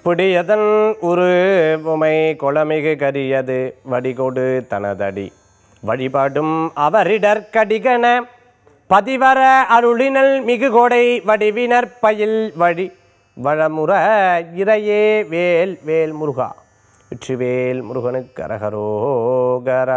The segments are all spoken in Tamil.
பிடியதன் உரு உமை கொளமிகு கரியது வடிகொடு தனதடி வழிபாடும் அவரிடற்கடிகன பதிவர அருளினல் மிகு கொடை வடிவினர் பயில் வழி வளமுற இறையே வேல் வேல் முருகா வெற்றிவேல் முருகனுக்கு அரகரோகரா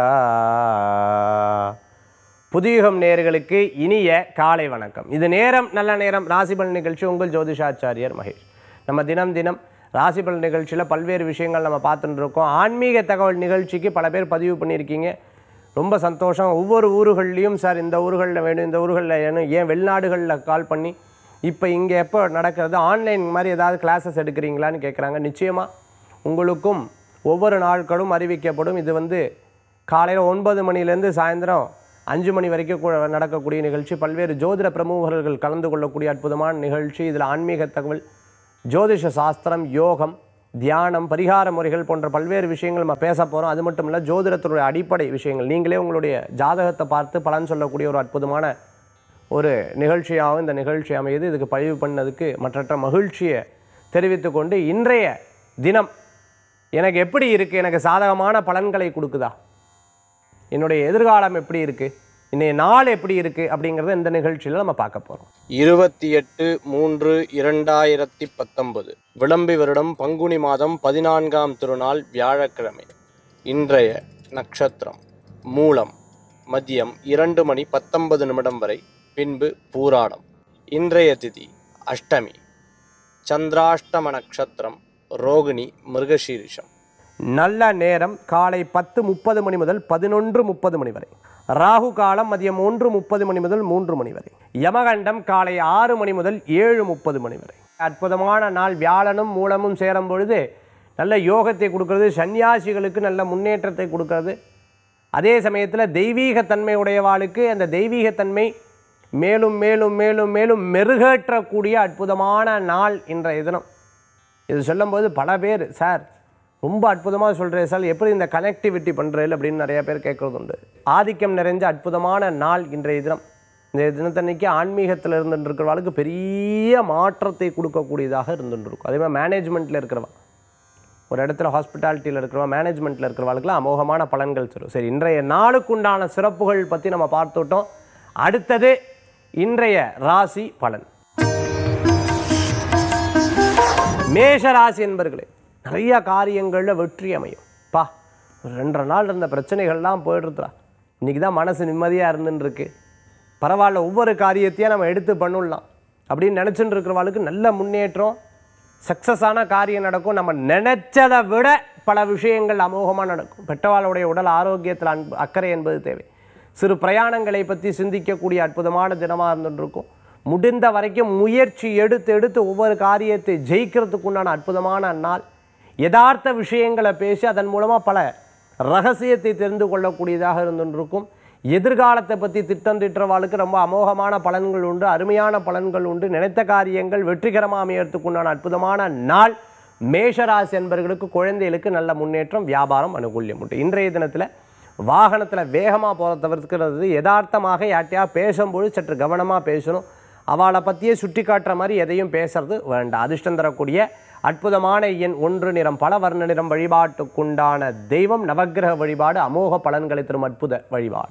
புதியுகம் நேயர்களுக்கு இனிய காலை வணக்கம் இது நேரம் நல்ல நேரம் ராசிபலன் நிகழ்ச்சி உங்கள் ஜோதிஷாச்சாரியர் மகேஷ் நம்ம தினம் தினம் ராசிபலன் நிகழ்ச்சியில் பல்வேறு விஷயங்கள் நம்ம பார்த்துட்டு இருக்கோம் ஆன்மீக தகவல் நிகழ்ச்சிக்கு பல பேர் பதிவு பண்ணியிருக்கீங்க ரொம்ப சந்தோஷம் ஒவ்வொரு ஊர்கள்லேயும் சார் இந்த ஊர்களில் வேணும் இந்த ஊர்களில் வேணும் ஏன் வெளிநாடுகளில் கால் பண்ணி இப்போ இங்கே எப்போ நடக்கிறது ஆன்லைன் மாதிரி ஏதாவது கிளாஸஸ் எடுக்கிறீங்களான்னு கேட்குறாங்க நிச்சயமாக உங்களுக்கும் ஒவ்வொரு நாட்களும் அறிவிக்கப்படும் இது வந்து காலையில் ஒன்பது மணிலேருந்து சாயந்தரம் அஞ்சு மணி வரைக்கும் கூட நடக்கக்கூடிய நிகழ்ச்சி பல்வேறு ஜோதிட பிரமுகர்கள் கலந்து கொள்ளக்கூடிய அற்புதமான நிகழ்ச்சி இதில் ஆன்மீக தகவல் ஜோதிஷ சாஸ்திரம் யோகம் தியானம் பரிகார முறைகள் போன்ற பல்வேறு விஷயங்கள் நம்ம பேச போகிறோம் அது மட்டும் இல்லை ஜோதிடத்தினுடைய அடிப்படை விஷயங்கள் நீங்களே உங்களுடைய ஜாதகத்தை பார்த்து பலன் சொல்லக்கூடிய ஒரு அற்புதமான ஒரு நிகழ்ச்சியாகவும் இந்த நிகழ்ச்சி அமையுது இதுக்கு பதிவு பண்ணதுக்கு மற்றற்ற மகிழ்ச்சியை தெரிவித்து கொண்டு இன்றைய தினம் எனக்கு எப்படி இருக்குது எனக்கு சாதகமான பலன்களை கொடுக்குதா என்னுடைய எதிர்காலம் எப்படி இருக்குது இன்றைய நாள் எப்படி இருக்குது அப்படிங்கிறத இந்த நிகழ்ச்சியில் நம்ம பார்க்க போகிறோம் இருபத்தி எட்டு மூன்று இரண்டாயிரத்தி பத்தொன்பது விளம்பி வருடம் பங்குனி மாதம் பதினான்காம் திருநாள் வியாழக்கிழமை இன்றைய நட்சத்திரம் மூலம் மதியம் இரண்டு மணி பத்தொன்பது நிமிடம் வரை பின்பு பூராடம் இன்றைய திதி அஷ்டமி சந்திராஷ்டம நட்சத்திரம் ரோகிணி மிருகசீரிஷம் நல்ல நேரம் காலை பத்து முப்பது மணி முதல் பதினொன்று முப்பது மணி வரை ராகு காலம் மதியம் ஒன்று முப்பது மணி முதல் மூன்று மணி வரை யமகண்டம் காலை ஆறு மணி முதல் ஏழு முப்பது மணி வரை அற்புதமான நாள் வியாழனும் மூலமும் சேரும் பொழுது நல்ல யோகத்தை கொடுக்கறது சன்னியாசிகளுக்கு நல்ல முன்னேற்றத்தை கொடுக்கறது அதே சமயத்தில் தெய்வீகத்தன்மை உடையவாளுக்கு அந்த தெய்வீகத்தன்மை மேலும் மேலும் மேலும் மேலும் மெருகேற்றக்கூடிய அற்புதமான நாள் இன்றைய தினம் இது சொல்லும்போது பல பேர் சார் ரொம்ப அற்புதமாக சொல்கிறேன் சார் எப்படி இந்த கனெக்டிவிட்டி பண்ணுறேன் அப்படின்னு நிறைய பேர் கேட்குறது உண்டு ஆதிக்கம் நிறைஞ்ச அற்புதமான நாள் இன்றைய தினம் இந்த தினத்தன்னைக்கு ஆன்மீகத்தில் இருந்துட்டு இருக்கிறவாளுக்கு பெரிய மாற்றத்தை கொடுக்கக்கூடியதாக இருந்துட்டு இருக்கும் அதே மாதிரி மேனேஜ்மெண்ட்டில் இருக்கிறவா ஒரு இடத்துல ஹாஸ்பிட்டாலிட்டியில் இருக்கிறவா மேனேஜ்மெண்ட்டில் இருக்கிறவங்களுக்குலாம் அமோகமான பலன்கள் தரும் சரி இன்றைய நாளுக்குண்டான சிறப்புகள் பற்றி நம்ம பார்த்துட்டோம் அடுத்தது இன்றைய ராசி பலன் மேஷ ராசி என்பர்களே நிறைய காரியங்களில் வெற்றி அமையும் பா ஒரு ரெண்டரை நாள் இருந்த பிரச்சனைகள்லாம் போயிடுறா இன்றைக்கி தான் மனசு நிம்மதியாக இருந்துன்னு இருக்கு பரவாயில்ல ஒவ்வொரு காரியத்தையும் நம்ம எடுத்து பண்ணிடலாம் அப்படின்னு நினச்சிட்டு இருக்கிறவாளுக்கு நல்ல முன்னேற்றம் சக்ஸஸான காரியம் நடக்கும் நம்ம நினைச்சதை விட பல விஷயங்கள் அமோகமாக நடக்கும் பெற்றவாளுடைய உடல் ஆரோக்கியத்தில் அன்பு அக்கறை என்பது தேவை சிறு பிரயாணங்களை பற்றி சிந்திக்கக்கூடிய அற்புதமான தினமாக இருந்துட்டு இருக்கும் முடிந்த வரைக்கும் முயற்சி எடுத்து எடுத்து ஒவ்வொரு காரியத்தை ஜெயிக்கிறதுக்கு உண்டான அற்புதமான நாள் யதார்த்த விஷயங்களை பேசி அதன் மூலமாக பல ரகசியத்தை தெரிந்து கொள்ளக்கூடியதாக இருந்துருக்கும் எதிர்காலத்தை பற்றி திட்டம் திட்டுறவாளுக்கு ரொம்ப அமோகமான பலன்கள் உண்டு அருமையான பலன்கள் உண்டு நினைத்த காரியங்கள் வெற்றிகரமாக அமையறதுக்கு உண்டான அற்புதமான நாள் மேஷராசி என்பவர்களுக்கு குழந்தைகளுக்கு நல்ல முன்னேற்றம் வியாபாரம் அனுகூல்யம் உண்டு இன்றைய தினத்தில் வாகனத்தில் வேகமாக போகிற தவிர்க்கிறது யதார்த்தமாக யார்ட்டையா பேசும்பொழுது சற்று கவனமாக பேசணும் அவளை பற்றியே சுட்டி காட்டுற மாதிரி எதையும் பேசுறது வேண்டாம் அதிர்ஷ்டம் தரக்கூடிய அற்புதமான எண் ஒன்று நிறம் பல வர்ண நிறம் வழிபாட்டுக்குண்டான தெய்வம் நவக்கிரக வழிபாடு அமோக பலன்களை தரும் அற்புத வழிபாடு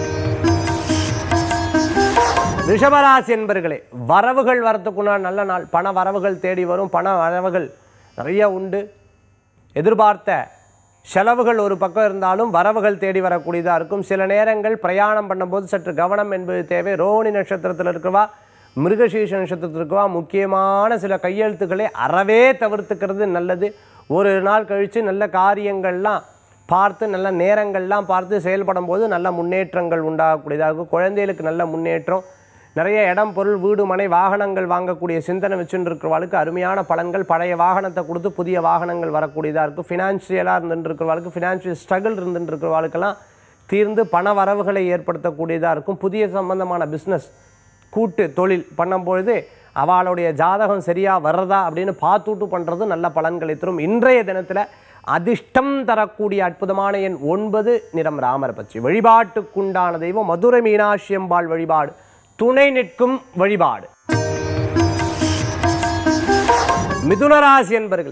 ரிஷபராசி என்பர்களே வரவுகள் வரத்துக்குண்டான நல்ல நாள் பண வரவுகள் தேடி வரும் பண வரவுகள் நிறைய உண்டு எதிர்பார்த்த செலவுகள் ஒரு பக்கம் இருந்தாலும் வரவுகள் தேடி வரக்கூடியதாக இருக்கும் சில நேரங்கள் பிரயாணம் பண்ணும்போது சற்று கவனம் என்பது தேவை ரோஹிணி நட்சத்திரத்தில் இருக்கிறவா மிருகசீஷ நட்சத்திரத்தில் இருக்கவா முக்கியமான சில கையெழுத்துக்களை அறவே தவிர்த்துக்கிறது நல்லது ஒரு நாள் கழித்து நல்ல காரியங்கள்லாம் பார்த்து நல்ல நேரங்கள்லாம் பார்த்து செயல்படும் போது நல்ல முன்னேற்றங்கள் உண்டாகக்கூடியதாக இருக்கும் குழந்தைகளுக்கு நல்ல முன்னேற்றம் நிறைய இடம் பொருள் வீடு மனை வாகனங்கள் வாங்கக்கூடிய சிந்தனை வச்சுட்டு இருக்கிறவாளுக்கு அருமையான பலன்கள் பழைய வாகனத்தை கொடுத்து புதிய வாகனங்கள் வரக்கூடியதாக இருக்கும் ஃபினான்ஷியலாக இருந்துட்டு இருக்கிறவாளுக்கு ஃபினான்ஷியல் ஸ்ட்ரகிள் இருந்துட்டு இருக்கிறவாளுக்கெல்லாம் தீர்ந்து பண வரவுகளை ஏற்படுத்தக்கூடியதாக இருக்கும் புதிய சம்பந்தமான பிஸ்னஸ் கூட்டு தொழில் பண்ணும்பொழுது அவளுடைய ஜாதகம் சரியாக வர்றதா அப்படின்னு பார்த்துட்டு பண்ணுறது நல்ல பலன்களை தரும் இன்றைய தினத்தில் அதிர்ஷ்டம் தரக்கூடிய அற்புதமான எண் ஒன்பது நிறம் ராமர் பற்றி வழிபாட்டுக்குண்டான தெய்வம் மதுரை மீனாட்சி அம்பாள் வழிபாடு துணை நிற்கும் வழிபாடு மிதுனராசி என்பர்களே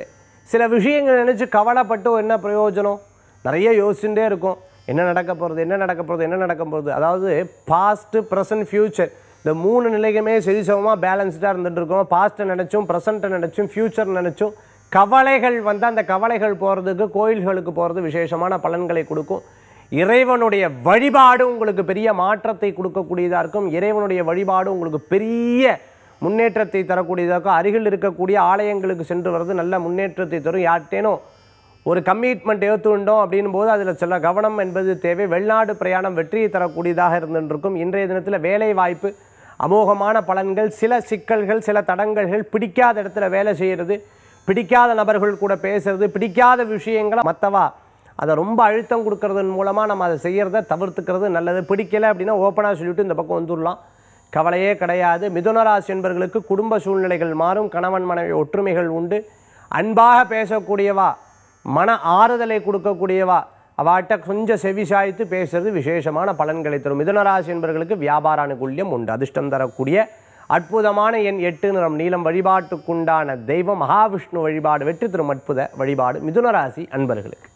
சில விஷயங்கள் நினச்சி கவலைப்பட்டு என்ன பிரயோஜனம் நிறைய யோசிச்சுட்டே இருக்கும் என்ன நடக்க போகிறது என்ன நடக்க போகிறது என்ன நடக்க போகிறது அதாவது பாஸ்ட்டு ப்ரெசன்ட் ஃப்யூச்சர் இந்த மூணு நிலைக்குமே சரிசமமாக பேலன்ஸ்டாக இருந்துட்டு இருக்கோம் பாஸ்ட்டை நினச்சும் ப்ரெசண்ட்டை நினச்சும் ஃப்யூச்சர் நினச்சும் கவலைகள் வந்து அந்த கவலைகள் போகிறதுக்கு கோயில்களுக்கு போகிறது விசேஷமான பலன்களை கொடுக்கும் இறைவனுடைய வழிபாடு உங்களுக்கு பெரிய மாற்றத்தை கொடுக்கக்கூடியதாக இருக்கும் இறைவனுடைய வழிபாடு உங்களுக்கு பெரிய முன்னேற்றத்தை தரக்கூடியதாக இருக்கும் அருகில் இருக்கக்கூடிய ஆலயங்களுக்கு சென்று வர்றது நல்ல முன்னேற்றத்தை தரும் யார்கிட்டேனும் ஒரு கமிட்மெண்ட் ஏற்றுண்டோம் அப்படின்னும் போது அதில் சில கவனம் என்பது தேவை வெளிநாடு பிரயாணம் வெற்றியை தரக்கூடியதாக இருந்துருக்கும் இன்றைய தினத்தில் வேலை வாய்ப்பு அமோகமான பலன்கள் சில சிக்கல்கள் சில தடங்கல்கள் பிடிக்காத இடத்துல வேலை செய்கிறது பிடிக்காத நபர்கள் கூட பேசுறது பிடிக்காத விஷயங்களை மற்றவா அதை ரொம்ப அழுத்தம் கொடுக்கறதன் மூலமாக நம்ம அதை செய்கிறத தவிர்த்துக்கிறது நல்லது பிடிக்கல அப்படின்னா ஓப்பனாக சொல்லிவிட்டு இந்த பக்கம் வந்துடலாம் கவலையே கிடையாது மிதுனராசி என்பவர்களுக்கு குடும்ப சூழ்நிலைகள் மாறும் கணவன் மனைவி ஒற்றுமைகள் உண்டு அன்பாக பேசக்கூடியவா மன ஆறுதலை கொடுக்கக்கூடியவா அவாட்ட கொஞ்சம் செவி சாய்த்து பேசுறது விசேஷமான பலன்களை தரும் மிதுனராசி என்பவர்களுக்கு வியாபார அனுகூல்யம் உண்டு அதிர்ஷ்டம் தரக்கூடிய அற்புதமான எண் எட்டு நிறம் நீளம் வழிபாட்டுக்குண்டான தெய்வம் மகாவிஷ்ணு வழிபாடு வெற்றி தரும் அற்புத வழிபாடு மிதுனராசி அன்பர்களுக்கு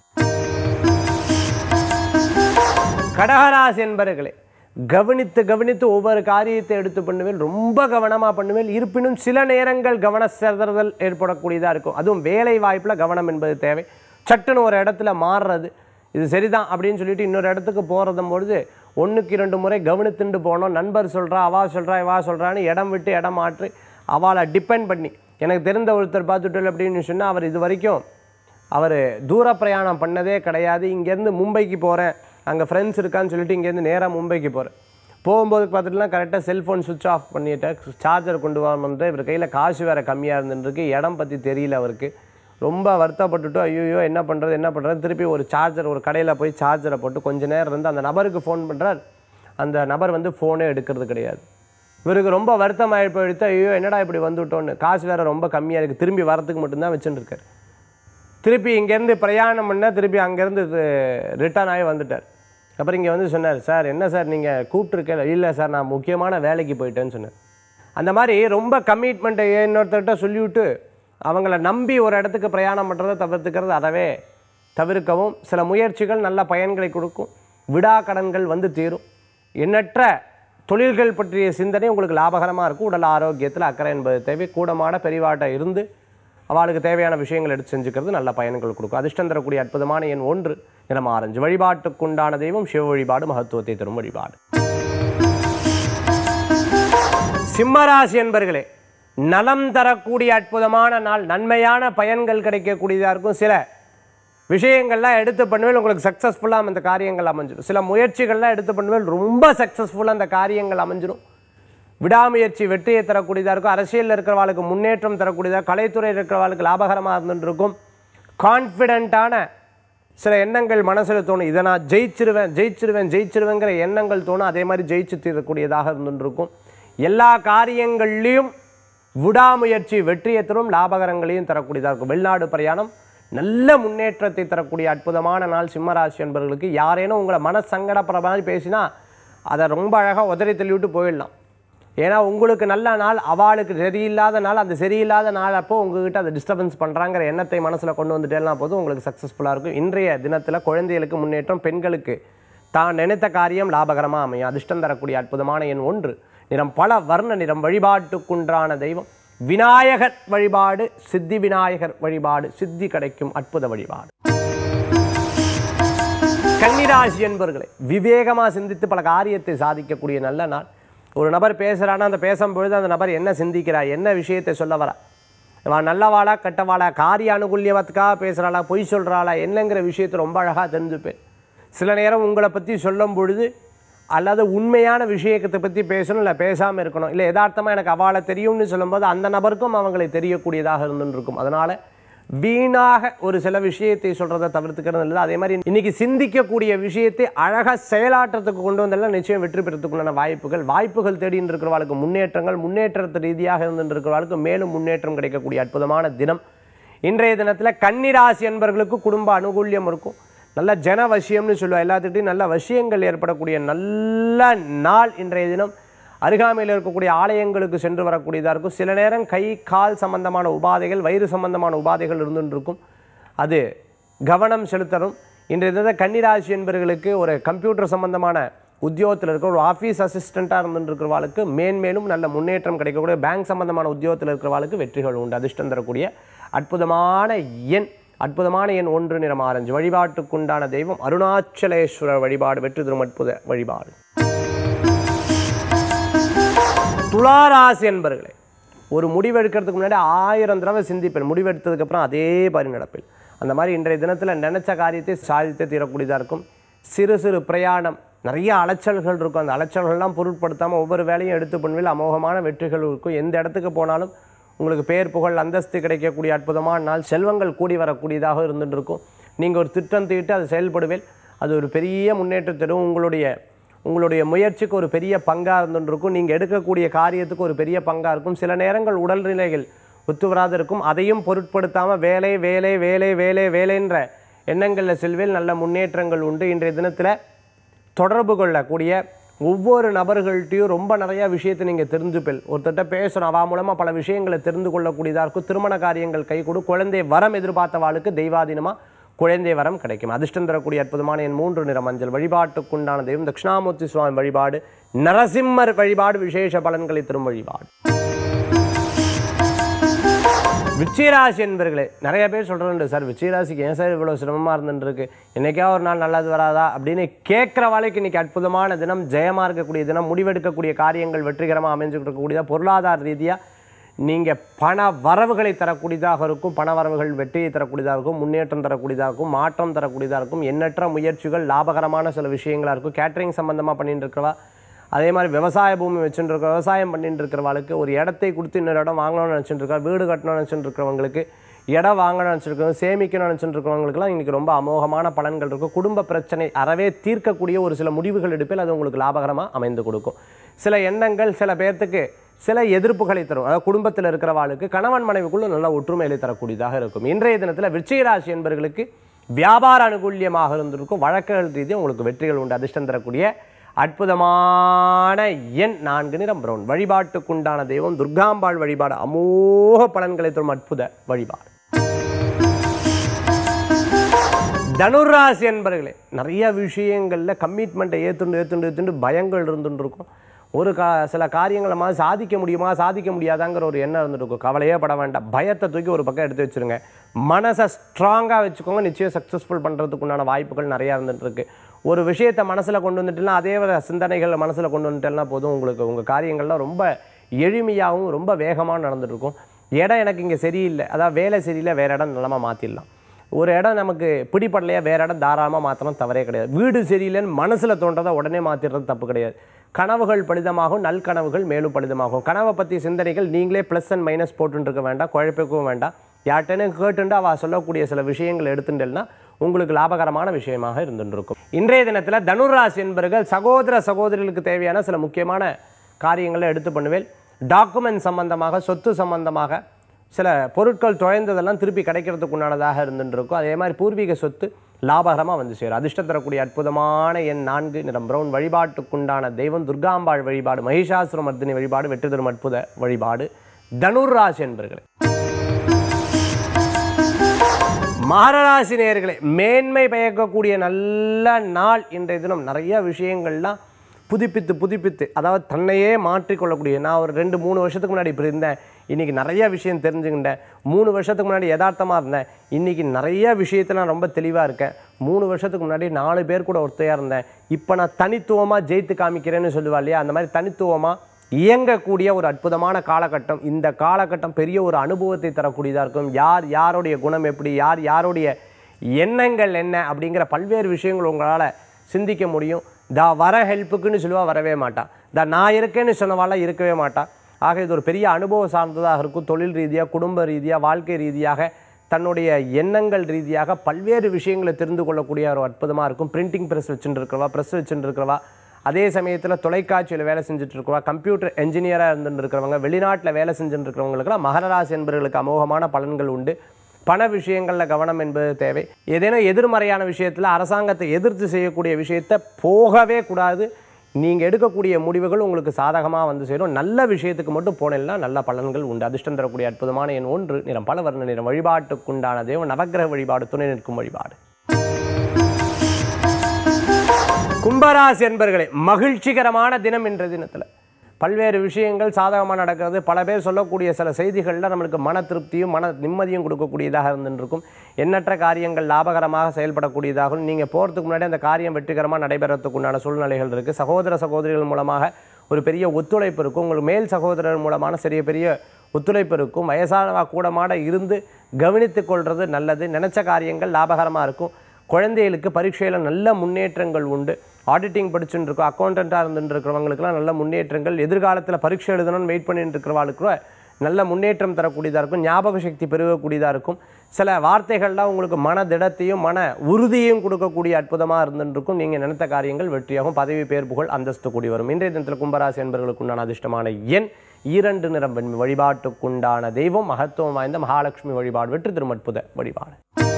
கடகராசி என்பர்களே கவனித்து கவனித்து ஒவ்வொரு காரியத்தை எடுத்து பண்ணுவேன் ரொம்ப கவனமாக பண்ணுவேன் இருப்பினும் சில நேரங்கள் கவன சிதறுதல் ஏற்படக்கூடியதாக இருக்கும் அதுவும் வேலை வாய்ப்பில் கவனம் என்பது தேவை சட்டுன்னு ஒரு இடத்துல மாறுறது இது சரிதான் அப்படின்னு சொல்லிட்டு இன்னொரு இடத்துக்கு போகிறதும் பொழுது ஒன்றுக்கு இரண்டு முறை கவனித்துண்டு போனோம் நண்பர் சொல்கிறா அவா சொல்கிறா இவா சொல்கிறான்னு இடம் விட்டு இடம் மாற்றி அவளை டிபெண்ட் பண்ணி எனக்கு தெரிந்த ஒருத்தர் பார்த்துட்டு அப்படின்னு சொன்னால் அவர் இது வரைக்கும் அவர் தூர பிரயாணம் பண்ணதே கிடையாது இங்கேருந்து மும்பைக்கு போகிறேன் அங்கே ஃப்ரெண்ட்ஸ் இருக்கான்னு சொல்லிட்டு இங்கேருந்து நேராக மும்பைக்கு போகிறேன் போகும்போது பார்த்துட்டுலாம் கரெக்டாக செல்ஃபோன் சுவிட்ச் ஆஃப் பண்ணிட்டேன் சார்ஜர் கொண்டு வரணுன்ற இவர் கையில் காசு வேறு கம்மியாக இருந்துருக்கு இடம் பற்றி தெரியல அவருக்கு ரொம்ப வருத்தப்பட்டுட்டு ஐயோ என்ன பண்ணுறது என்ன பண்ணுறது திருப்பி ஒரு சார்ஜர் ஒரு கடையில் போய் சார்ஜரை போட்டு கொஞ்ச நேரம் இருந்து அந்த நபருக்கு ஃபோன் பண்ணுறார் அந்த நபர் வந்து ஃபோனே எடுக்கிறது கிடையாது இவருக்கு ரொம்ப வருத்தம் ஆகி போயிடுத்து ஐயோ என்னடா இப்படி வந்துவிட்டோன்னு காசு வேறு ரொம்ப கம்மியாக இருக்குது திரும்பி வரத்துக்கு மட்டும்தான் வச்சுட்டு இருக்காரு திருப்பி இங்கேருந்து பிரயாணம் பண்ணால் திருப்பி அங்கேருந்து ரிட்டர்ன் ஆகி வந்துட்டார் அப்புறம் இங்கே வந்து சொன்னார் சார் என்ன சார் நீங்கள் கூப்பிட்ருக்கல இல்லை சார் நான் முக்கியமான வேலைக்கு போயிட்டேன்னு சொன்னேன் அந்த மாதிரி ரொம்ப கமிட்மெண்ட்டை இன்னொருத்தர்கிட்ட சொல்லிவிட்டு அவங்கள நம்பி ஒரு இடத்துக்கு பிரயாணம் பண்ணுறதை தவிர்த்துக்கிறது அறவே தவிர்க்கவும் சில முயற்சிகள் நல்ல பயன்களை கொடுக்கும் விடா கடன்கள் வந்து தீரும் எண்ணற்ற தொழில்கள் பற்றிய சிந்தனை உங்களுக்கு லாபகரமாக இருக்கும் உடல் ஆரோக்கியத்தில் அக்கறை என்பது தேவை கூடமான பெரிவாட்ட இருந்து அவளுக்கு தேவையான விஷயங்கள் எடுத்து செஞ்சுக்கிறது நல்ல பயன்கள் கொடுக்கும் அதிர்ஷ்டம் தரக்கூடிய அற்புதமான எண் ஒன்று நிறம் ஆரஞ்சு வழிபாட்டுக்குண்டான தெய்வம் சிவ வழிபாடு மகத்துவத்தை தரும் வழிபாடு சிம்மராசி என்பர்களே நலம் தரக்கூடிய அற்புதமான நாள் நன்மையான பயன்கள் கிடைக்கக்கூடியதாக இருக்கும் சில விஷயங்கள்லாம் எடுத்து பண்ணுவேன் உங்களுக்கு சக்ஸஸ்ஃபுல்லாக அந்த காரியங்கள் அமைஞ்சிடும் சில முயற்சிகள்லாம் எடுத்து பண்ணுவேன் ரொம்ப சக்ஸஸ்ஃபுல்லாக அந்த காரியங்கள் அமைஞ்சிடும் விடாமுயற்சி வெற்றியை தரக்கூடியதாக இருக்கும் அரசியலில் இருக்கிறவாளுக்கு முன்னேற்றம் தரக்கூடியதாக கலைத்துறையில் இருக்கிறவாளுக்கு லாபகரமாக இருந்துருக்கும் கான்ஃபிடென்ட்டான சில எண்ணங்கள் மனசில் தோணும் இதை நான் ஜெயிச்சிருவேன் ஜெயிச்சிருவேன் ஜெயிச்சிருவேங்கிற எண்ணங்கள் தோணும் அதே மாதிரி ஜெயிச்சு தீரக்கூடியதாக இருந்துருக்கும் எல்லா காரியங்கள்லேயும் விடாமுயற்சி வெற்றியை தரும் லாபகரங்களையும் தரக்கூடியதாக இருக்கும் வெளிநாடு பிரயாணம் நல்ல முன்னேற்றத்தை தரக்கூடிய அற்புதமான நாள் சிம்மராசி என்பவர்களுக்கு யாரேனும் உங்களை மன சங்கடப்படுற மாதிரி பேசினா அதை ரொம்ப அழகாக உதறி தள்ளிவிட்டு போயிடலாம் ஏன்னா உங்களுக்கு நல்ல நாள் அவளுக்கு சரியில்லாத நாள் அந்த சரியில்லாத நாள் அப்போ உங்ககிட்ட அதை டிஸ்டர்பன்ஸ் பண்ணுறாங்கிற எண்ணத்தை மனசில் கொண்டு வந்துட்டேன்னா போதும் உங்களுக்கு சக்ஸஸ்ஃபுல்லாக இருக்கும் இன்றைய தினத்தில் குழந்தைகளுக்கு முன்னேற்றம் பெண்களுக்கு தான் நினைத்த காரியம் லாபகரமாக அமையும் அதிர்ஷ்டம் தரக்கூடிய அற்புதமான எண் ஒன்று நிறம் பல வர்ண நிறம் வழிபாட்டுக்குன்றான தெய்வம் விநாயகர் வழிபாடு சித்தி விநாயகர் வழிபாடு சித்தி கிடைக்கும் அற்புத வழிபாடு கன்னிராசி என்பர்களே விவேகமாக சிந்தித்து பல காரியத்தை சாதிக்கக்கூடிய நல்ல நாள் ஒரு நபர் பேசுகிறான்னா அந்த பேசும்பொழுது அந்த நபர் என்ன சிந்திக்கிறா என்ன விஷயத்தை சொல்ல வரா இவன் நல்லவாளா கெட்டவாளா காரிய அனுகூல்யவத்துக்காக பேசுகிறாளா பொய் சொல்கிறாளா என்னங்கிற விஷயத்தை ரொம்ப அழகாக தெரிஞ்சுப்பேன் சில நேரம் உங்களை பற்றி சொல்லும் பொழுது அல்லது உண்மையான விஷயத்தை பற்றி பேசணும் இல்லை பேசாமல் இருக்கணும் இல்லை யதார்த்தமாக எனக்கு அவளை தெரியும்னு சொல்லும்போது அந்த நபருக்கும் அவங்களை தெரியக்கூடியதாக இருந்துருக்கும் அதனால் வீணாக ஒரு சில விஷயத்தை சொல்கிறத தவிர்த்துக்கிறது இல்லை அதே மாதிரி இன்னைக்கு சிந்திக்கக்கூடிய விஷயத்தை அழகாக செயலாற்றத்துக்கு கொண்டு வந்தாலும் நிச்சயம் வெற்றி பெறத்துக்குள்ளான வாய்ப்புகள் வாய்ப்புகள் தேடின்னு இருக்கிறவாளுக்கு முன்னேற்றங்கள் முன்னேற்றத்து ரீதியாக இருந்துட்டு இருக்கிறவாளுக்கு மேலும் முன்னேற்றம் கிடைக்கக்கூடிய அற்புதமான தினம் இன்றைய தினத்தில் கன்னிராசி என்பவர்களுக்கு குடும்ப அனுகூல்யம் இருக்கும் நல்ல ஜன வசியம்னு சொல்லுவா எல்லாத்துக்கிட்டையும் நல்ல வசியங்கள் ஏற்படக்கூடிய நல்ல நாள் இன்றைய தினம் அருகாமையில் இருக்கக்கூடிய ஆலயங்களுக்கு சென்று வரக்கூடியதாக இருக்கும் சில நேரம் கை கால் சம்பந்தமான உபாதைகள் வயிறு சம்பந்தமான உபாதைகள் இருந்துட்டு இருக்கும் அது கவனம் செலுத்தணும் இன்றைய தினத்தில் கன்னிராசி என்பவர்களுக்கு ஒரு கம்ப்யூட்டர் சம்பந்தமான உத்தியோகத்தில் இருக்கிற ஒரு ஆஃபீஸ் அசிஸ்டண்ட்டாக இருந்துட்டு இருக்கிறவாளுக்கு மேன்மேலும் நல்ல முன்னேற்றம் கிடைக்கக்கூடிய பேங்க் சம்பந்தமான உத்தியோகத்தில் இருக்கிறவாளுக்கு வெற்றிகள் உண்டு அதிர்ஷ்டம் தரக்கூடிய அற்புதமான எண் அற்புதமான எண் ஒன்று நிறம் ஆரஞ்சு வழிபாட்டுக்குண்டான தெய்வம் அருணாச்சலேஸ்வரர் வழிபாடு வெற்றி தரும் அற்புத வழிபாடு துளாராசி என்பர்களே ஒரு முடிவெடுக்கிறதுக்கு முன்னாடி ஆயிரம் தடவை சிந்திப்பேன் முடிவெடுத்ததுக்கப்புறம் அதே மாதிரி நடப்பேன் அந்த மாதிரி இன்றைய தினத்தில் நினைச்ச காரியத்தை சாதித்து தீரக்கூடியதாக இருக்கும் சிறு சிறு பிரயாணம் நிறைய அலைச்சல்கள் இருக்கும் அந்த அலைச்சல்கள்லாம் பொருட்படுத்தாமல் ஒவ்வொரு வேலையும் எடுத்து பண்ணுவில் அமோகமான வெற்றிகள் இருக்கும் எந்த இடத்துக்கு போனாலும் உங்களுக்கு பேர் புகழ் அந்தஸ்து கிடைக்கக்கூடிய அற்புதமான நாள் செல்வங்கள் கூடி வரக்கூடியதாக இருந்துட்டு இருக்கும் நீங்கள் ஒரு திட்டம் தீட்டு அது செயல்படுவேல் அது ஒரு பெரிய முன்னேற்றம் தரும் உங்களுடைய உங்களுடைய முயற்சிக்கு ஒரு பெரிய பங்காக இருந்துட்டு இருக்கும் நீங்கள் எடுக்கக்கூடிய காரியத்துக்கு ஒரு பெரிய பங்காக இருக்கும் சில நேரங்கள் உடல்நிலைகள் ஒத்து வராது இருக்கும் அதையும் பொருட்படுத்தாமல் வேலை வேலை வேலை வேலை வேலைன்ற எண்ணங்களில் செல்வேல் நல்ல முன்னேற்றங்கள் உண்டு இன்றைய தினத்தில் தொடர்பு கொள்ளக்கூடிய ஒவ்வொரு நபர்கள்ட்டையும் ரொம்ப நிறைய விஷயத்தை நீங்கள் தெரிஞ்சுப்பேன் ஒருத்தட்ட பேசணும் அவா மூலமாக பல விஷயங்களை தெரிந்து கொள்ளக்கூடியதாக இருக்கும் திருமண காரியங்கள் கை கொடு குழந்தை வரம் எதிர்பார்த்தவாளுக்கு தெய்வாதீனமாக குழந்தை வரம் கிடைக்கும் அதிர்ஷ்டம் தரக்கூடிய அற்புதமான என் மூன்று நிற மஞ்சள் வழிபாட்டுக்குண்டான தெய்வம் தட்சிணாமூர்த்தி சுவாமி வழிபாடு நரசிம்மர் வழிபாடு விசேஷ பலன்களை தரும் வழிபாடு விச்சயராசி என்பர்களே நிறைய பேர் சொல்கிறேன் சார் விச்சயராசிக்கு ஏன் சார் இவ்வளோ சிரமமாக இருந்துருக்கு என்னைக்கா ஒரு நாள் நல்லது வராதா அப்படின்னு கேட்குற வேலைக்கு இன்னைக்கு அற்புதமான தினம் ஜெயமாக இருக்கக்கூடிய தினம் முடிவெடுக்கக்கூடிய காரியங்கள் வெற்றிகரமாக அமைஞ்சுக்கிட்டு இருக்கக்கூடியதாக பொருளாதார ரீதியாக நீங்கள் பண வரவுகளை தரக்கூடியதாக இருக்கும் பண வரவுகள் வெற்றியை தரக்கூடியதாக இருக்கும் முன்னேற்றம் தரக்கூடியதாக இருக்கும் மாற்றம் தரக்கூடியதாக இருக்கும் எண்ணற்ற முயற்சிகள் லாபகரமான சில விஷயங்களாக இருக்கும் கேட்டரிங் சம்மந்தமாக பண்ணிட்டு இருக்கிறவா அதே மாதிரி விவசாய பூமி வச்சுட்டு இருக்க விவசாயம் பண்ணிட்டு இருக்கிறவங்களுக்கு ஒரு இடத்தை கொடுத்து இன்னொரு இடம் வாங்கணும்னு நினச்சிட்டு இருக்கா வீடு கட்டணும்னு நினச்சிட்டு இருக்கிறவங்களுக்கு இடம் வாங்கணும்னு நினச்சிருக்கவங்க சேமிக்கணும்னு நினச்சிட்டு இருக்கிறவங்களுக்குலாம் இன்றைக்கி ரொம்ப அமோகமான பலன்கள் இருக்கும் குடும்ப பிரச்சனை அறவே தீர்க்கக்கூடிய ஒரு சில முடிவுகள் எடுப்பில் அது உங்களுக்கு லாபகரமாக அமைந்து கொடுக்கும் சில எண்ணங்கள் சில பேர்த்துக்கு சில எதிர்ப்புகளை தரும் அதாவது குடும்பத்தில் இருக்கிறவாளுக்கு கணவன் மனைவிக்குள்ள நல்ல ஒற்றுமையை தரக்கூடியதாக இருக்கும் இன்றைய தினத்தில் விருச்சிகராசி என்பவர்களுக்கு வியாபார அனுகூல்யமாக இருந்திருக்கும் வழக்குகள் ரீதியாக உங்களுக்கு வெற்றிகள் உண்டு அதிர்ஷ்டம் தரக்கூடிய அற்புதமான எண் நான்கு நிறம் பிரவுன் வழிபாட்டுக்குண்டான தெய்வம் துர்காம்பாள் வழிபாடு அமோக பலன்களை தரும் அற்புத வழிபாடு தனுராசி என்பர்களே நிறைய விஷயங்களில் கமிட்மெண்ட்டை ஏற்றுண்டு ஏற்றுண்டு ஏற்றுண்டு பயங்கள் இருந்துட்டு இருக்கும் ஒரு கா சில காரியங்களை மாதிரி சாதிக்க முடியுமா சாதிக்க முடியாதாங்கிற ஒரு எண்ணம் இருந்துட்டு இருக்கும் கவலையே பட வேண்டாம் பயத்தை தூக்கி ஒரு பக்கம் எடுத்து வச்சிருங்க மனசை ஸ்ட்ராங்காக வச்சுக்கோங்க நிச்சயம் சக்ஸஸ்ஃபுல் பண்ணுறதுக்கு உண்டான வாய்ப்புகள் நிறையா இருந்துட்டு இருக்கு ஒரு விஷயத்தை மனசில் கொண்டு வந்துட்டுனா அதே ஒரு சிந்தனைகள் மனசில் கொண்டு வந்துட்டேன்னா போதும் உங்களுக்கு உங்கள் காரியங்கள்லாம் ரொம்ப எளிமையாகவும் ரொம்ப வேகமாக நடந்துட்டு இருக்கும் இடம் எனக்கு இங்கே சரியில்லை அதாவது வேலை சரியில்லை வேறு இடம் நிலமா மாற்றிடலாம் ஒரு இடம் நமக்கு பிடிப்படலையா வேற இடம் தாராளமாக மாற்றணும் தவறே கிடையாது வீடு சரியில்லைன்னு மனசில் தோன்றதை உடனே மாற்றிடுறது தப்பு கிடையாது கனவுகள் பலிதமாகும் நல்கனவுகள் மேலும் பலிதமாகும் கனவை பற்றி சிந்தனைகள் நீங்களே ப்ளஸ் அண்ட் மைனஸ் போட்டுட்டு இருக்க வேண்டாம் குழப்பிக்கவும் வேண்டாம் யார்கிட்டனு கேட்டுண்டு அவள் சொல்லக்கூடிய சில விஷயங்கள் எடுத்துட்டேன்னா உங்களுக்கு லாபகரமான விஷயமாக இருந்துட்டு இருக்கும் இன்றைய தினத்தில் தனுராசி என்பவர்கள் சகோதர சகோதரிகளுக்கு தேவையான சில முக்கியமான காரியங்களை எடுத்து பண்ணுவேன் டாக்குமெண்ட் சம்பந்தமாக சொத்து சம்பந்தமாக சில பொருட்கள் தொலைந்ததெல்லாம் திருப்பி கிடைக்கிறதுக்கு உண்டானதாக இருந்துட்டு இருக்கும் அதே மாதிரி பூர்வீக சொத்து லாபகரமாக வந்து சேரும் அதிர்ஷ்டம் தரக்கூடிய அற்புதமான எண் நான்கு நிறம் பிரவுன் வழிபாட்டுக்குண்டான தெய்வம் துர்காம்பாள் வழிபாடு மகிஷாசுர மர்தினி வழிபாடு வெற்றி தரும் அற்புத வழிபாடு தனுர்ராசி என்பர்களே மகராசி நேயர்களே மேன்மை பயக்கக்கூடிய நல்ல நாள் இன்றைய தினம் நிறைய விஷயங்கள்லாம் புதுப்பித்து புதுப்பித்து அதாவது தன்னையே மாற்றிக்கொள்ளக்கூடிய நான் ஒரு ரெண்டு மூணு வருஷத்துக்கு முன்னாடி இப்படி இருந்தேன் இன்றைக்கி நிறைய விஷயம் தெரிஞ்சுக்கிட்டேன் மூணு வருஷத்துக்கு முன்னாடி யதார்த்தமாக இருந்தேன் இன்றைக்கி நிறைய விஷயத்தில் நான் ரொம்ப தெளிவாக இருக்கேன் மூணு வருஷத்துக்கு முன்னாடி நாலு பேர் கூட ஒருத்தையாக இருந்தேன் இப்போ நான் தனித்துவமாக ஜெயித்து காமிக்கிறேன்னு சொல்லுவா இல்லையா அந்த மாதிரி தனித்துவமாக இயங்கக்கூடிய ஒரு அற்புதமான காலகட்டம் இந்த காலகட்டம் பெரிய ஒரு அனுபவத்தை தரக்கூடியதாக இருக்கும் யார் யாருடைய குணம் எப்படி யார் யாருடைய எண்ணங்கள் என்ன அப்படிங்கிற பல்வேறு விஷயங்கள் உங்களால் சிந்திக்க முடியும் தா வர ஹெல்ப்புக்குன்னு சொல்லுவா வரவே மாட்டா தா நான் இருக்கேன்னு சொன்னவாலாம் இருக்கவே மாட்டா ஆக இது ஒரு பெரிய அனுபவம் சார்ந்ததாக இருக்கும் தொழில் ரீதியாக குடும்ப ரீதியாக வாழ்க்கை ரீதியாக தன்னுடைய எண்ணங்கள் ரீதியாக பல்வேறு விஷயங்களை தெரிந்து கொள்ளக்கூடிய ஒரு அற்புதமாக இருக்கும் பிரிண்டிங் ப்ரெஸ் வச்சுட்டு இருக்கிறவா ப்ரெஸ் வச்சுட்டு இருக்கிறவா அதே சமயத்தில் தொலைக்காட்சியில் வேலை செஞ்சுட்டு இருக்கிறவா கம்ப்யூட்டர் என்ஜினியராக இருந்துட்டு இருக்கிறவங்க வெளிநாட்டில் வேலை செஞ்சுட்டு இருக்கிறவங்களுக்குலாம் மகரராசி என்பவர்களுக்கு அமோகமான பலன்கள் உண்டு பண விஷயங்களில் கவனம் என்பது தேவை ஏதேனும் எதிர்மறையான விஷயத்தில் அரசாங்கத்தை எதிர்த்து செய்யக்கூடிய விஷயத்தை போகவே கூடாது நீங்கள் எடுக்கக்கூடிய முடிவுகள் உங்களுக்கு சாதகமாக வந்து சேரும் நல்ல விஷயத்துக்கு மட்டும் போனேன்னா நல்ல பலன்கள் உண்டு அதிர்ஷ்டம் தரக்கூடிய அற்புதமான எண் ஒன்று நிறம் பல வர்ண நிறம் வழிபாட்டுக்குண்டான தெய்வம் நவக்கிரக வழிபாடு துணை நிற்கும் வழிபாடு கும்பராசி என்பர்களே மகிழ்ச்சிகரமான தினம் இன்ற தினத்தில் பல்வேறு விஷயங்கள் சாதகமாக நடக்கிறது பல பேர் சொல்லக்கூடிய சில செய்திகளில் நம்மளுக்கு மன திருப்தியும் மன நிம்மதியும் கொடுக்கக்கூடியதாக இருந்துருக்கும் எண்ணற்ற காரியங்கள் லாபகரமாக செயல்படக்கூடியதாகவும் நீங்கள் போகிறதுக்கு முன்னாடி அந்த காரியம் வெற்றிகரமாக நடைபெறத்துக்கு உண்டான சூழ்நிலைகள் இருக்குது சகோதர சகோதரிகள் மூலமாக ஒரு பெரிய ஒத்துழைப்பு இருக்கும் உங்களுக்கு மேல் சகோதரர் மூலமான சிறிய பெரிய ஒத்துழைப்பு இருக்கும் வயசானவா கூடமாட இருந்து கவனித்துக் கொள்வது நல்லது நினச்ச காரியங்கள் லாபகரமாக இருக்கும் குழந்தைகளுக்கு பரீட்சையில் நல்ல முன்னேற்றங்கள் உண்டு ஆடிட்டிங் படிச்சுட்டு இருக்கோம் அக்கௌண்டண்ட்டாக இருந்துட்டு இருக்கிறவங்களுக்குலாம் நல்ல முன்னேற்றங்கள் எதிர்காலத்தில் பரீட்சை எழுதணும்னு வெயிட் பண்ணிட்டு இருக்கிறவங்களுக்கு நல்ல முன்னேற்றம் தரக்கூடியதாக இருக்கும் ஞாபக சக்தி பெருகக்கூடியதாக இருக்கும் சில வார்த்தைகள்லாம் உங்களுக்கு மன திடத்தையும் மன உறுதியையும் கொடுக்கக்கூடிய அற்புதமாக இருந்துருக்கும் நீங்கள் நினைத்த காரியங்கள் வெற்றியாகும் பதவி பேர் புகழ் அந்தஸ்து கூடி வரும் இன்றைய தினத்தில் கும்பராசி என்பவர்களுக்கு உண்டான அதிர்ஷ்டமான எண் இரண்டு நிறம் வெண்மை வழிபாட்டுக்குண்டான தெய்வம் மகத்துவம் வாய்ந்த மகாலட்சுமி வழிபாடு வெற்றி திருமட்புத வழிபாடு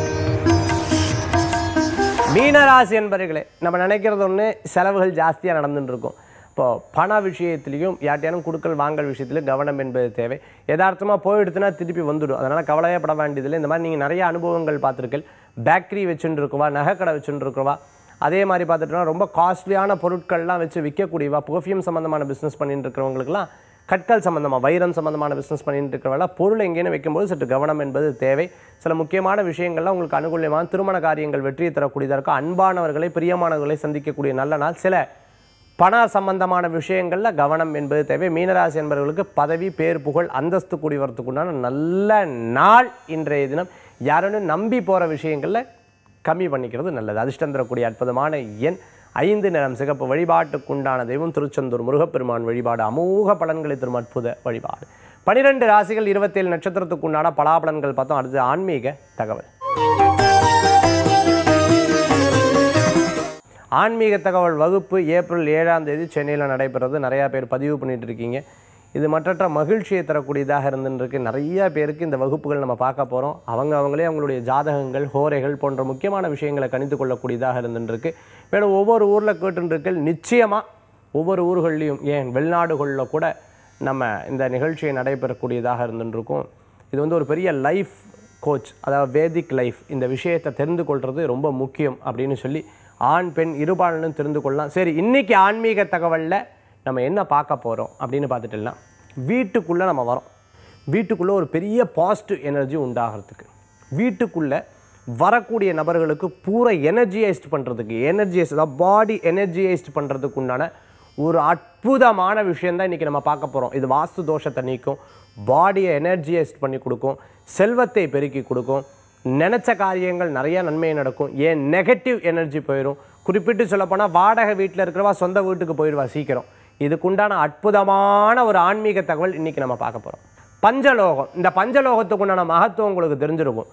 மீனராசி என்பர்களே நம்ம நினைக்கிறது ஒன்று செலவுகள் ஜாஸ்தியாக நடந்துட்டு இருக்கும் இப்போ பண விஷயத்துலையும் யார்ட்டையானும் கொடுக்கல் வாங்கல் விஷயத்துலையும் கவனம் என்பது தேவை யதார்த்தமாக போயிடுத்துனா திருப்பி வந்துடும் அதனால் கவலையப்பட வேண்டியதில்லை இந்த மாதிரி நீங்கள் நிறைய அனுபவங்கள் பார்த்துருக்கீங்க பேக்கரி வச்சுட்டு இருக்கவா நகைக்கடை வச்சுட்டு இருக்கவா அதே மாதிரி பார்த்துட்டோம்னா ரொம்ப காஸ்ட்லியான பொருட்கள்லாம் வச்சு விற்கக்கூடியவா பர்ஃப்யூம் சம்மந்தமான பிஸ்னஸ் பண்ணிட்டு இருக்கிறவங்களுக்குலாம் கற்கள் சம்மந்தமாக வைரம் சம்மந்தமான பிஸ்னஸ் பண்ணிட்டு இருக்கிறவங்கள பொருள் எங்கேன்னு வைக்கும்போது சற்று கவனம் என்பது தேவை சில முக்கியமான விஷயங்கள்லாம் உங்களுக்கு அனுகூலமான திருமண காரியங்கள் வெற்றியை தரக்கூடியதாக இருக்கும் அன்பானவர்களை பிரியமானவர்களை சந்திக்கக்கூடிய நல்ல நாள் சில பண சம்பந்தமான விஷயங்களில் கவனம் என்பது தேவை மீனராசி என்பவர்களுக்கு பதவி பேர் புகழ் அந்தஸ்து கூடி வரத்துக்குண்டான நல்ல நாள் இன்றைய தினம் யாரும் நம்பி போகிற விஷயங்களில் கம்மி பண்ணிக்கிறது நல்லது அதிர்ஷ்டம் தரக்கூடிய அற்புதமான எண் ஐந்து நிறம் சிகப்பு வழிபாட்டுக்குண்டான தெய்வம் திருச்செந்தூர் முருகப்பெருமான் வழிபாடு அமோக பலன்களை தரும் அற்புத வழிபாடு பனிரெண்டு ராசிகள் இருபத்தேழு நட்சத்திரத்துக்குண்டான பலாபலன்கள் பார்த்தோம் அடுத்து ஆன்மீக தகவல் ஆன்மீக தகவல் வகுப்பு ஏப்ரல் ஏழாம் தேதி சென்னையில் நடைபெறுறது நிறையா பேர் பதிவு பண்ணிட்டு இருக்கீங்க இது மற்றற்ற மகிழ்ச்சியை தரக்கூடியதாக இருந்துருக்கு நிறைய பேருக்கு இந்த வகுப்புகள் நம்ம பார்க்க போகிறோம் அவங்க அவங்களே அவங்களுடைய ஜாதகங்கள் ஹோரைகள் போன்ற முக்கியமான விஷயங்களை கணித்து கொள்ளக்கூடியதாக இருந்துருக்கு மேலும் ஒவ்வொரு ஊரில் கேட்டுருக்கள் நிச்சயமாக ஒவ்வொரு ஊர்கள்லையும் ஏன் வெளிநாடுகளில் கூட நம்ம இந்த நிகழ்ச்சியை நடைபெறக்கூடியதாக இருந்துருக்கும் இது வந்து ஒரு பெரிய லைஃப் கோச் அதாவது வேதிக் லைஃப் இந்த விஷயத்தை தெரிந்து கொள்வது ரொம்ப முக்கியம் அப்படின்னு சொல்லி ஆண் பெண் இருபாலனும் தெரிந்து கொள்ளலாம் சரி இன்னைக்கு ஆன்மீக தகவலில் நம்ம என்ன பார்க்க போகிறோம் அப்படின்னு பார்த்துட்டோம்னா வீட்டுக்குள்ளே நம்ம வரோம் வீட்டுக்குள்ளே ஒரு பெரிய பாசிட்டிவ் எனர்ஜி உண்டாகிறதுக்கு வீட்டுக்குள்ளே வரக்கூடிய நபர்களுக்கு பூரா எனர்ஜியைஸ்ட் பண்ணுறதுக்கு எனர்ஜியைஸ் அதாவது பாடி எனர்ஜியைஸ்ட் பண்ணுறதுக்கு உண்டான ஒரு அற்புதமான விஷயந்தான் இன்றைக்கி நம்ம பார்க்க போகிறோம் இது வாஸ்து தோஷத்தை நீக்கும் பாடியை எனர்ஜியைஸ்ட் பண்ணி கொடுக்கும் செல்வத்தை பெருக்கி கொடுக்கும் நினச்ச காரியங்கள் நிறைய நன்மை நடக்கும் ஏன் நெகட்டிவ் எனர்ஜி போயிடும் குறிப்பிட்டு சொல்லப்போனால் வாடகை வீட்டில் இருக்கிறவா சொந்த வீட்டுக்கு போயிடுவா சீக்கிரம் இதுக்குண்டான அற்புதமான ஒரு ஆன்மீக தகவல் இன்றைக்கி நம்ம பார்க்க போகிறோம் பஞ்சலோகம் இந்த பஞ்சலோகத்துக்கு உண்டான மகத்துவம் உங்களுக்கு தெரிஞ்சிருக்கும்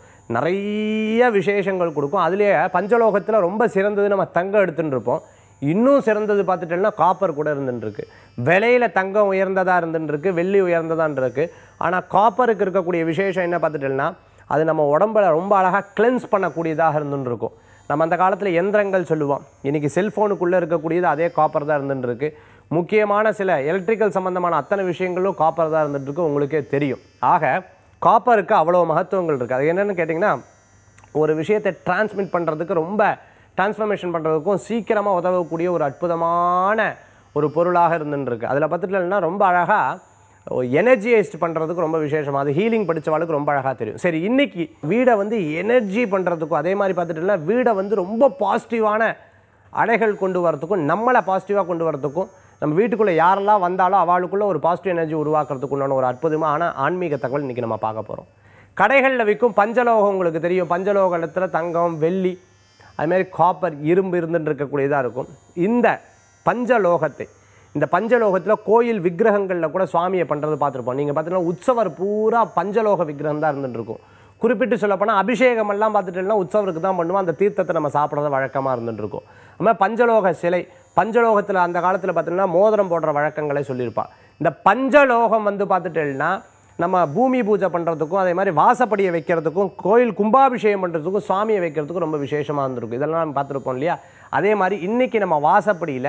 நிறைய விசேஷங்கள் கொடுக்கும் அதுலேயே பஞ்சலோகத்தில் ரொம்ப சிறந்தது நம்ம தங்கம் எடுத்துட்டு இருப்போம் இன்னும் சிறந்தது பார்த்துட்டோம்னா காப்பர் கூட இருந்துருக்கு விலையில தங்கம் உயர்ந்ததாக இருந்துருக்கு வெள்ளி உயர்ந்ததான் இருக்கு ஆனால் காப்பருக்கு இருக்கக்கூடிய விசேஷம் என்ன பார்த்துட்டோம்னா அது நம்ம உடம்புல ரொம்ப அழகாக கிளென்ஸ் பண்ணக்கூடியதாக இருந்துன்னு இருக்கும் நம்ம அந்த காலத்தில் எந்திரங்கள் சொல்லுவோம் இன்றைக்கி செல்ஃபோனுக்குள்ளே இருக்கக்கூடியது அதே காப்பர் தான் இருந்துட்டு இருக்கு முக்கியமான சில எலக்ட்ரிக்கல் சம்மந்தமான அத்தனை விஷயங்களும் காப்பர் தான் இருந்துட்டு இருக்கு உங்களுக்கே தெரியும் ஆக காப்பருக்கு அவ்வளோ மகத்துவங்கள் இருக்குது அது என்னென்னு கேட்டிங்கன்னா ஒரு விஷயத்தை டிரான்ஸ்மிட் பண்ணுறதுக்கு ரொம்ப டிரான்ஸ்ஃபர்மேஷன் பண்ணுறதுக்கும் சீக்கிரமாக உதவக்கூடிய ஒரு அற்புதமான ஒரு பொருளாக இருந்துன்னு இருக்கு அதில் பார்த்துட்டோம்னா ரொம்ப அழகாக எனர்ஜியைஸ்ட் பண்ணுறதுக்கு ரொம்ப விசேஷமாக அது ஹீலிங் படித்தவாளுக்கு ரொம்ப அழகாக தெரியும் சரி இன்னைக்கு வீடை வந்து எனர்ஜி பண்ணுறதுக்கும் அதே மாதிரி பார்த்துட்டோம்னா வீடை வந்து ரொம்ப பாசிட்டிவான அலைகள் கொண்டு வரதுக்கும் நம்மளை பாசிட்டிவாக கொண்டு வரதுக்கும் நம்ம வீட்டுக்குள்ளே யாரெல்லாம் வந்தாலும் அவளுக்குள்ளே ஒரு பாசிட்டிவ் எனர்ஜி உருவாக்குறதுக்கு உண்டான ஒரு அற்புதமான ஆன்மீக தகவல் இன்றைக்கி நம்ம பார்க்க போகிறோம் கடைகளில் விற்கும் பஞ்சலோகம் உங்களுக்கு தெரியும் பஞ்சலோகத்தில் தங்கம் வெள்ளி அதுமாரி காப்பர் இரும்பு இருந்துட்டு இருக்கக்கூடியதாக இருக்கும் இந்த பஞ்சலோகத்தை இந்த பஞ்சலோகத்தில் கோயில் விக்கிரகங்களில் கூட சுவாமியை பண்ணுறது பார்த்துருப்போம் நீங்கள் பார்த்தீங்கன்னா உற்சவர் பூரா பஞ்சலோக விக்கிரகம் தான் இருந்துட்டு இருக்கும் குறிப்பிட்டு சொல்லப்போனால் அபிஷேகம் எல்லாம் பார்த்துட்டோம்னா உற்சவருக்கு தான் பண்ணுவோம் அந்த தீர்த்தத்தை நம்ம சாப்பிட்றது வழக்கமாக இருந்துட்டு இருக்கும் அது மாதிரி பஞ்சலோக சிலை பஞ்சலோகத்தில் அந்த காலத்தில் பார்த்தீங்கன்னா மோதிரம் போடுற வழக்கங்களை சொல்லியிருப்பா இந்த பஞ்சலோகம் வந்து பார்த்துட்டேன்னா நம்ம பூமி பூஜை பண்ணுறதுக்கும் அதே மாதிரி வாசப்படியை வைக்கிறதுக்கும் கோயில் கும்பாபிஷேகம் பண்ணுறதுக்கும் சுவாமியை வைக்கிறதுக்கும் ரொம்ப விசேஷமாக இருந்திருக்கும் இதெல்லாம் நம்ம பார்த்துருப்போம் இல்லையா அதே மாதிரி இன்றைக்கி நம்ம வாசப்படியில்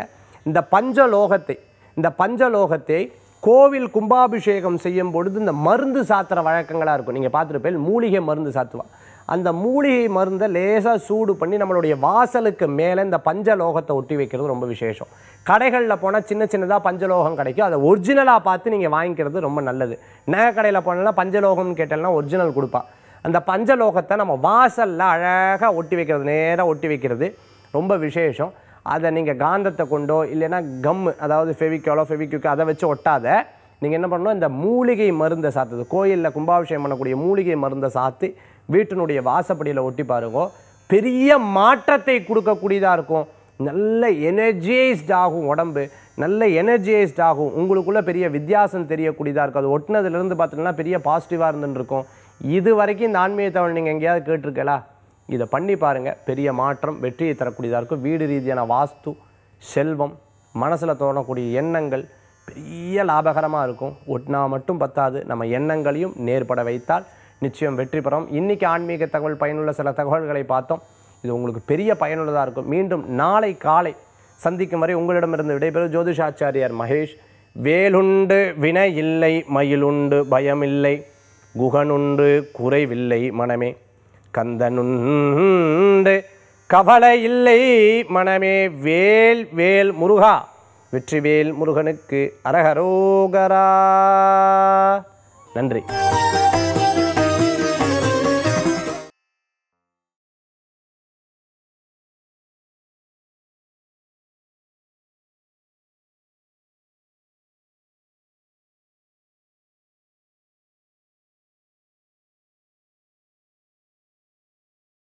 இந்த பஞ்சலோகத்தை இந்த பஞ்சலோகத்தை கோவில் கும்பாபிஷேகம் செய்யும் பொழுது இந்த மருந்து சாத்துற வழக்கங்களாக இருக்கும் நீங்கள் பார்த்துருப்பேன் மூலிகை மருந்து சாத்துவா அந்த மூலிகை மருந்தை லேசாக சூடு பண்ணி நம்மளுடைய வாசலுக்கு மேலே இந்த பஞ்சலோகத்தை ஒட்டி வைக்கிறது ரொம்ப விசேஷம் கடைகளில் போனால் சின்ன சின்னதாக பஞ்சலோகம் கிடைக்கும் அதை ஒரிஜினலாக பார்த்து நீங்கள் வாங்கிக்கிறது ரொம்ப நல்லது நகை கடையில் போனா பஞ்சலோகம்னு கேட்டாலும் ஒரிஜினல் கொடுப்பா அந்த பஞ்சலோகத்தை நம்ம வாசலில் அழகாக ஒட்டி வைக்கிறது நேராக ஒட்டி வைக்கிறது ரொம்ப விசேஷம் அதை நீங்கள் காந்தத்தை கொண்டோ இல்லைன்னா கம்மு அதாவது ஃபெவிக்காலோ ஃபெவிக்யூக்கோ அதை வச்சு ஒட்டாத நீங்கள் என்ன பண்ணணும் இந்த மூலிகை மருந்தை சாத்துது கோயிலில் கும்பாபிஷேகம் பண்ணக்கூடிய மூலிகை மருந்தை சாத்து வீட்டினுடைய வாசப்படியில் ஒட்டி பாருங்க பெரிய மாற்றத்தை கொடுக்கக்கூடியதாக இருக்கும் நல்ல எனர்ஜைஸ்ட் ஆகும் உடம்பு நல்ல எனர்ஜைஸ்ட் ஆகும் உங்களுக்குள்ள பெரிய வித்தியாசம் தெரியக்கூடியதாக இருக்கும் அது ஒட்டினதுலேருந்து பார்த்தீங்கன்னா பெரிய பாசிட்டிவாக இருந்துன்னு இருக்கும் இது வரைக்கும் இந்த ஆன்மீக தகவல் நீங்கள் எங்கேயாவது கேட்டிருக்கலா இதை பண்ணி பாருங்கள் பெரிய மாற்றம் வெற்றியை தரக்கூடியதாக இருக்கும் வீடு ரீதியான வாஸ்து செல்வம் மனசில் தோணக்கூடிய எண்ணங்கள் பெரிய லாபகரமாக இருக்கும் ஒட்டினா மட்டும் பத்தாது நம்ம எண்ணங்களையும் நேர்பட வைத்தால் நிச்சயம் வெற்றி பெறும் இன்றைக்கி ஆன்மீக தகவல் பயனுள்ள சில தகவல்களை பார்த்தோம் இது உங்களுக்கு பெரிய பயனுள்ளதாக இருக்கும் மீண்டும் நாளை காலை சந்திக்கும் வரை உங்களிடமிருந்து விடைபெறும் ஜோதிஷாச்சாரியார் மகேஷ் வேலுண்டு வினை இல்லை மயிலுண்டு பயமில்லை குகனுண்டு குறைவில்லை மனமே கந்தனுண்டு கவலை இல்லை மனமே வேல் வேல் முருகா வெற்றிவேல் முருகனுக்கு அரகரோகரா நன்றி